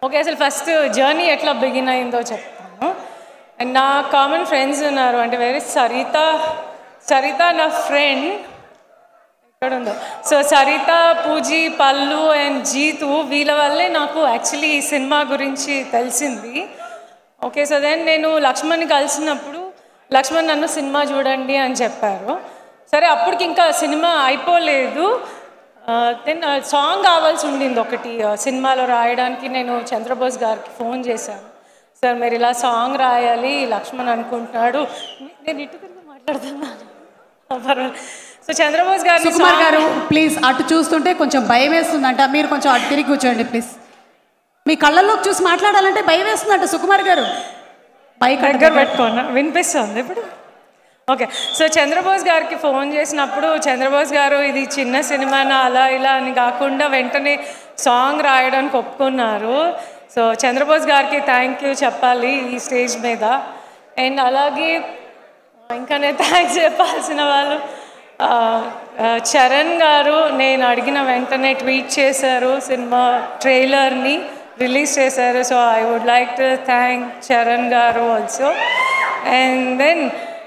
Okay అసలు first journey ఎట్లా begin అయిందో చెప్తాను అండ్ నా కామన్ ఫ్రెండ్స్ ఉన్నారు అంటే వేరే సరిత సరిత నా ఫ్రెండ్ ఎక్కడ ఉందో సో సరిత పూజీ పల్లు అండ్ జీతు వీళ్ళ వల్లే నాకు యాక్చువల్లీ ఈ సినిమా గురించి తెలిసింది ఓకే సో దెన్ నేను లక్ష్మణ్ని కలిసినప్పుడు లక్ష్మణ్ నన్ను సినిమా చూడండి అని చెప్పారు సరే అప్పటికి ఇంకా సినిమా అయిపోలేదు దెన్ సాంగ్ కావాల్సి ఉండింది ఒకటి ఆ, సినిమాలో రాయడానికి నేను చంద్రబోస్ గారికి ఫోన్ చేశాను సార్ మీరు ఇలా సాంగ్ రాయాలి లక్ష్మణ్ అనుకుంటున్నాడు నేను ఇటు తిరిగి మాట్లాడుతున్నాను పర్వాలేదు సో చంద్రబోస్ గారిని సుకుమార్ song- గారు ప్లీజ్ అటు చూస్తుంటే కొంచెం భయం వేస్తుందంట మీరు కొంచెం అటు తిరిగి కూర్చోండి ప్లీజ్ మీ కళ్ళల్లోకి చూసి మాట్లాడాలంటే భయం వేస్తుందంట సుకుమార్ గారు పై దగ్గర పెట్టుకోనా వినిపిస్తుంది ఇప్పుడు ఓకే సో చంద్రబోస్ గారికి ఫోన్ చేసినప్పుడు చంద్రబోస్ గారు ఇది చిన్న సినిమానా అలా ఇలా అని కాకుండా వెంటనే సాంగ్ రాయడానికి ఒప్పుకున్నారు సో చంద్రబోస్ గారికి థ్యాంక్ యూ చెప్పాలి ఈ స్టేజ్ మీద అండ్ అలాగే ఇంకా నేను థ్యాంక్స్ చెప్పాల్సిన వాళ్ళు ఆ, ఆ, చరణ్ గారు నేను అడిగిన వెంటనే ట్వీట్ చేశారు సినిమా ట్రైలర్ని రిలీజ్ చేశారు so I would like to thank Charan garu also and then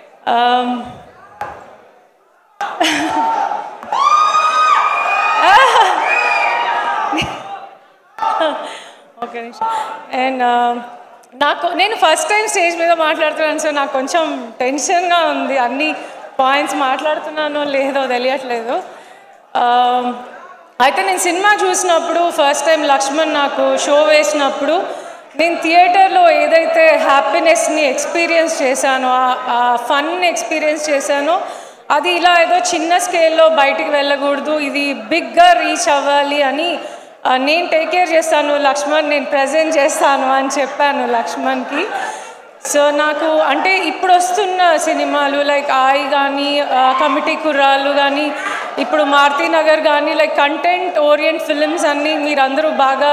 okay and నాకు నేను ఫస్ట్ టైం స్టేజ్ మీద మాట్లాడుతున్నాను సో నాకు కొంచెం టెన్షన్గా ఉంది అన్ని పాయింట్స్ మాట్లాడుతున్నానో లేదో తెలియట్లేదు Um, అయితే నేను సినిమా చూసినప్పుడు ఫస్ట్ టైం లక్ష్మణ్ నాకు షో వేసినప్పుడు నేను థియేటర్లో ఏదైతే హ్యాపీనెస్ని ఎక్స్పీరియన్స్ చేశానో ఆ- ఆ ఫన్ ఎక్స్పీరియన్స్ చేశానో అది ఇలా ఏదో చిన్న స్కేల్లో బయటికి వెళ్ళకూడదు ఇది బిగ్గా రీచ్ అవ్వాలి అని ఆ, నేను టేక్ కేర్ చేస్తాను లక్ష్మణ్ నేను ప్రజెంట్ చేస్తాను అని చెప్పాను లక్ష్మణ్కి సో నాకు అంటే ఇప్పుడు వస్తున్న సినిమాలు లైక్ ఆయి కానీ కమిటీ కుర్రాళ్ళు కానీ ఇప్పుడు మారుతి నగర్ కానీ లైక్ కంటెంట్ ఓరియంట్ ఫిలిమ్స్ అన్నీ మీరందరూ బాగా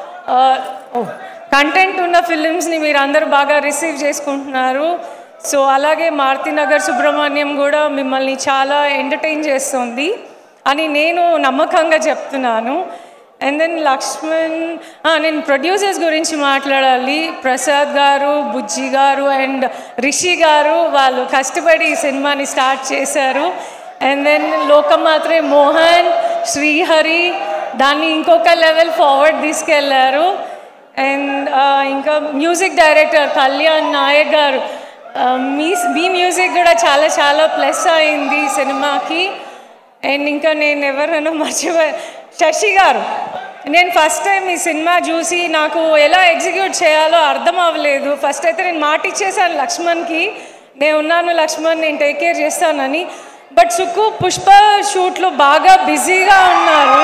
కంటెంట్ ఉన్న ఫిలిమ్స్ని మీరు అందరూ బాగా రిసీవ్ చేసుకుంటున్నారు సో అలాగే మారుతి నగర్ సుబ్రహ్మణ్యం కూడా మిమ్మల్ని చాలా ఎంటర్టైన్ చేస్తుంది అని నేను నమ్మకంగా చెప్తున్నాను అండ్ దెన్ లక్ష్మణ్ ఆ, నేను ప్రొడ్యూసర్స్ గురించి మాట్లాడాలి ప్రసాద్ గారు బుజ్జి గారు అండ్ రిషి గారు వాళ్ళు కష్టపడి ఈ సినిమాని స్టార్ట్ చేశారు అండ్ దెన్ లోకమాత్రే మోహన్ శ్రీహరి దాన్ని ఇంకొక లెవెల్ ఫార్వర్డ్ తీసుకెళ్లారు అండ్ ఇంకా మ్యూజిక్ డైరెక్టర్ కళ్యాణ్ నాయక్ గారు ఆ, మీ మీ మ్యూజిక్ కూడా చాలా చాలా ప్లస్ అయింది ఈ సినిమాకి అండ్ ఇంకా నేను ఎవరైనా మర్చిపోయా శశి గారు నేను ఫస్ట్ టైం ఈ సినిమా చూసి నాకు ఎలా ఎగ్జిక్యూట్ చేయాలో అర్థం అవ్వలేదు ఫస్ట్ అయితే నేను మాట ఇచ్చేసాను లక్ష్మణ్కి నేను ఉన్నాను లక్ష్మణ్ నేను టేక్ కేర్ చేస్తానని బట్ సుక్కు పుష్ప షూట్లో బాగా బిజీగా ఉన్నారు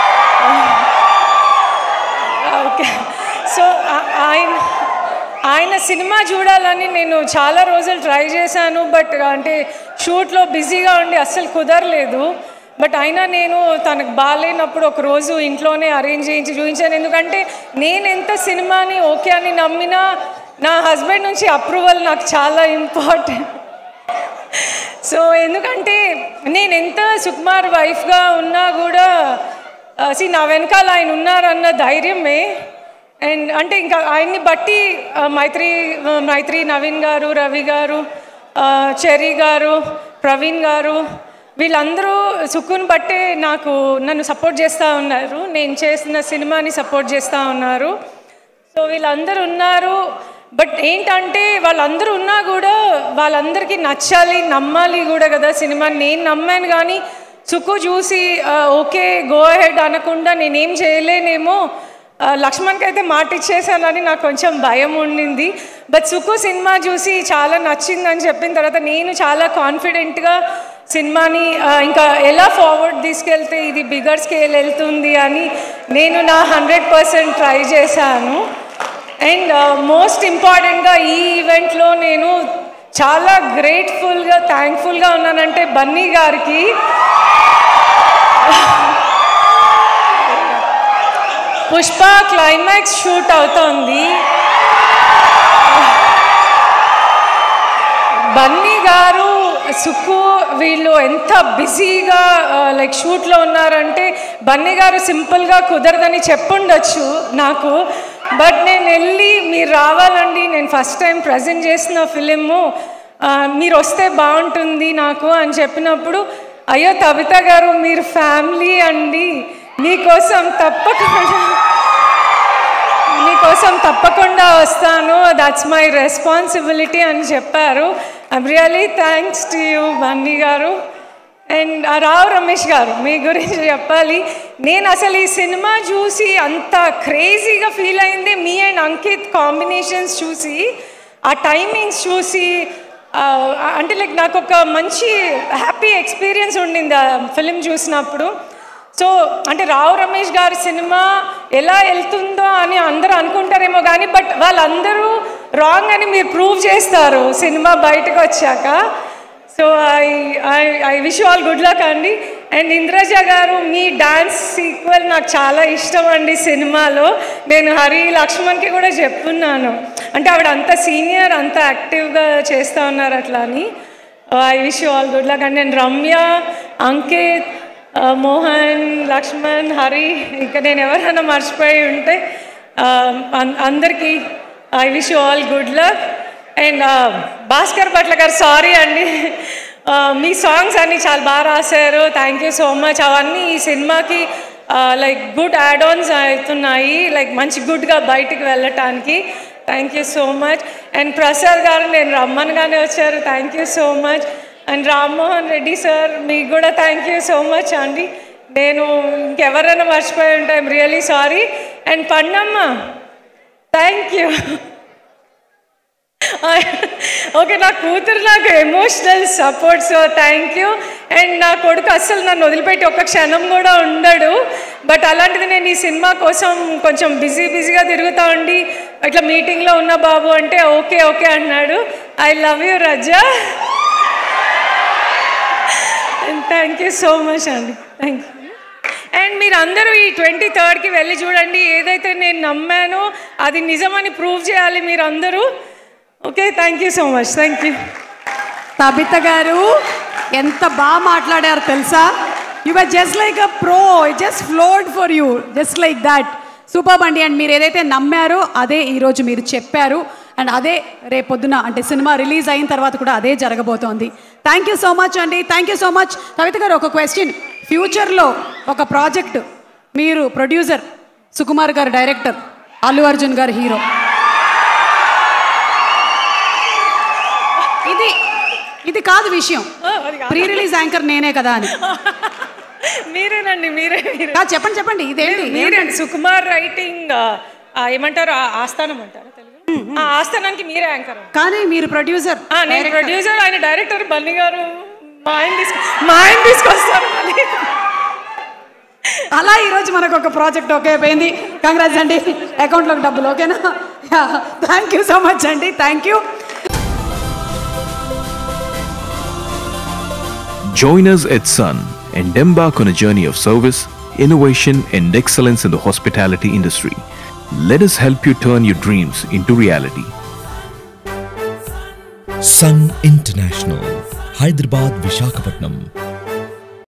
ఓకే సో ఆయన ఆయన సినిమా చూడాలని నేను చాలా రోజులు ట్రై చేశాను బట్ అంటే షూట్లో బిజీగా ఉండి అస్సలు కుదరలేదు బట్ అయినా నేను తనకు బాగాలేనప్పుడు ఒక రోజు ఇంట్లోనే అరేంజ్ చేయించి చూపించాను ఎందుకంటే నేను ఎంత సినిమాని ఓకే అని నమ్మినా నా హస్బెండ్ నుంచి అప్రూవల్ నాకు చాలా ఇంపార్టెంట్ సో ఎందుకంటే నేను ఎంత సుకుమార్ వైఫ్గా ఉన్నా కూడా సి నా వెనకాల ఆయన ఉన్నారన్న ధైర్యమే అండ్ అంటే ఇంకా ఆయన్ని బట్టి ఆ, మైత్రి ఆ, మైత్రి నవీన్ గారు రవి గారు ఆ, చెర్రీ గారు ప్రవీణ్ గారు వీళ్ళందరూ సుక్కుని బట్టే నాకు నన్ను సపోర్ట్ చేస్తూ ఉన్నారు నేను చేసిన సినిమాని సపోర్ట్ చేస్తూ ఉన్నారు సో వీళ్ళందరూ ఉన్నారు బట్ ఏంటంటే వాళ్ళందరూ ఉన్నా కూడా వాళ్ళందరికీ నచ్చాలి నమ్మాలి కూడా కదా సినిమా నేను నమ్మాను కానీ సుక్కు చూసి ఆ, ఓకే గో అహెడ్ అనకుండా నేనేం చేయలేనేమో ఆ, లక్ష్మణ్కి అయితే మాట ఇచ్చేసానని నాకు కొంచెం భయం ఉండింది బట్ సుక్కు సినిమా చూసి చాలా నచ్చిందని చెప్పిన తర్వాత నేను చాలా కాన్ఫిడెంట్గా సినిమాని ఆ, ఇంకా ఎలా ఫార్వర్డ్ తీసుకెళ్తే ఇది బిగర్ స్కేల్ వెళ్తుంది అని నేను నా హండ్రెడ్ పర్సెంట్ ట్రై చేశాను అండ్ మోస్ట్ ఇంపార్టెంట్గా ఈ ఈవెంట్లో నేను చాలా గ్రేట్ఫుల్గా థ్యాంక్ఫుల్గా ఉన్నానంటే బన్నీ గారికి పుష్ప క్లైమాక్స్ షూట్ అవుతోంది బన్నీ గారు సుక్కు వీళ్ళు ఎంత బిజీగా లైక్ షూట్లో ఉన్నారంటే బన్నీ గారు సింపుల్గా కుదరదని చెప్పుండొచ్చు నాకు బట్ నేను వెళ్ళి మీరు రావాలండి నేను ఫస్ట్ టైం ప్రజెంట్ చేసిన ఫిలిము మీరు వస్తే బాగుంటుంది నాకు అని చెప్పినప్పుడు అయ్యో తవిత గారు మీరు ఫ్యామిలీ అండి మీకోసం తప్పకుండా మీకోసం తప్పకుండా వస్తాను దట్స్ మై రెస్పాన్సిబిలిటీ అని చెప్పారు I'm really thanks to you Bunny garu and రావు రమేష్ గారు మీ గురించి చెప్పాలి నేను అసలు ఈ సినిమా చూసి అంత క్రేజీగా ఫీల్ అయింది మీ అండ్ అంకిత్ కాంబినేషన్స్ చూసి ఆ టైమింగ్స్ చూసి ఆ, అంటే లైక్ నాకు ఒక మంచి హ్యాపీ ఎక్స్పీరియన్స్ ఉండింది ఆ ఫిలిం చూసినప్పుడు సో అంటే రావు రమేష్ గారి సినిమా ఎలా వెళ్తుందో అని అందరూ అనుకుంటారేమో కానీ బట్ వాళ్ళందరూ రాంగ్ అని మీరు ప్రూవ్ చేస్తారు సినిమా బయటకు వచ్చాక so I I I wish all good luck అండి అండ్ ఇంద్రజ గారు మీ డాన్స్ సీక్వెల్ నాకు చాలా ఇష్టం అండి సినిమాలో నేను హరి లక్ష్మణ్కి కూడా చెప్పున్నాను అంటే ఆవిడ అంత సీనియర్ అంత యాక్టివ్గా చేస్తూ ఉన్నారు అట్లా అని I wish all good luck and నేను రమ్య అంకిత్ ఆ, మోహన్ లక్ష్మణ్ హరి ఇంకా నేను ఎవరైనా మర్చిపోయి ఉంటే ఆ, అన్- అందరికీ I wish all good luck and Bhaskar Bhatla garu sorry అండి ఆ, మీ సాంగ్స్ అన్నీ చాలా బాగా రాశారు థ్యాంక్ యూ సో మచ్ అవన్నీ ఈ సినిమాకి లైక్ గుడ్ యాడ్ ఆన్స్ అవుతున్నాయి లైక్ మంచి గుడ్గా బయటికి వెళ్ళటానికి thank you so much and Prasad garu నేను రమ్మన్గానే వచ్చారు thank you so much and Rammohan Reddy sir మీకు కూడా థ్యాంక్ యూ సో మచ్ అండి నేను ఇంకెవరైనా మర్చిపోయి ఉంటే I'm really sorry and Pannamma thank you okay నా కూతురు నాకు emotional support so thank you and నా కొడుకు అస్సలు నన్ను వదిలిపెట్టి ఒక్క క్షణం కూడా ఉండడు బట్ అలాంటిది నేను ఈ సినిమా కోసం కొంచెం బిజీ బిజీగా తిరుగుతా ఉండి ఇట్లా మీటింగ్లో ఉన్న బాబు అంటే ఓకే ఓకే అన్నాడు I love you Raza thank you so much అండి థ్యాంక్ యూ అండ్ మీరు అందరూ ఈ ట్వంటీ థర్డ్కి వెళ్ళి చూడండి ఏదైతే నేను నమ్మానో అది నిజమని ప్రూవ్ చేయాలి మీరు అందరూ okay thank you so much thank you Tabitha garu ఎంత బాగా మాట్లాడారు తెలుసా you are just like a pro just flowed for you just like that super అండి అండ్ మీరు ఏదైతే నమ్మారో అదే ఈరోజు మీరు చెప్పారు అండ్ అదే రేపొద్దున అంటే సినిమా రిలీజ్ అయిన తర్వాత కూడా అదే జరగబోతోంది థ్యాంక్ యూ సో మచ్ అండి thank you so much Kavitha garu ఒక క్వశ్చన్ ఫ్యూచర్లో ఒక ప్రాజెక్ట్ మీరు ప్రొడ్యూసర్ సుకుమార్ గారు డైరెక్టర్ అల్లు అర్జున్ గారు హీరో ఇది ఇది కాదు విషయం అది కాదు. ప్రీ రిలీజ్ యాంకర్ నేనే కదా అని మీరేనండి మీరే మీరే కాదు చెప్పండి చెప్పండి ఇదేంటి మీరే సుకుమార్ రైటింగ్ ఏమంటారు ఆ ఆస్థానం అంటారు తెలుగు ఆ ఆస్థానానికి మీరే యాంకర్ కానీ మీరు ప్రొడ్యూసర్ నేను ప్రొడ్యూసర్ ఆయన డైరెక్టర్ బన్నీ గారు మా ఆయన తీసుకు మా ఆయన తీసుకొస్తారు మళ్ళీ. అలా ఈరోజు మనకు ఒక ప్రాజెక్ట్ ఓకే అయిపోయింది కంగ్రాట్స్ అండి అకౌంట్లోకి డబ్బులు ఓకేనా థ్యాంక్ యూ సో మచ్ అండి thank you Join us at Sun and embark on a journey of service, innovation, and excellence in the hospitality industry. Let us help you turn your dreams into reality. Sun international Hyderabad Visakhapatnam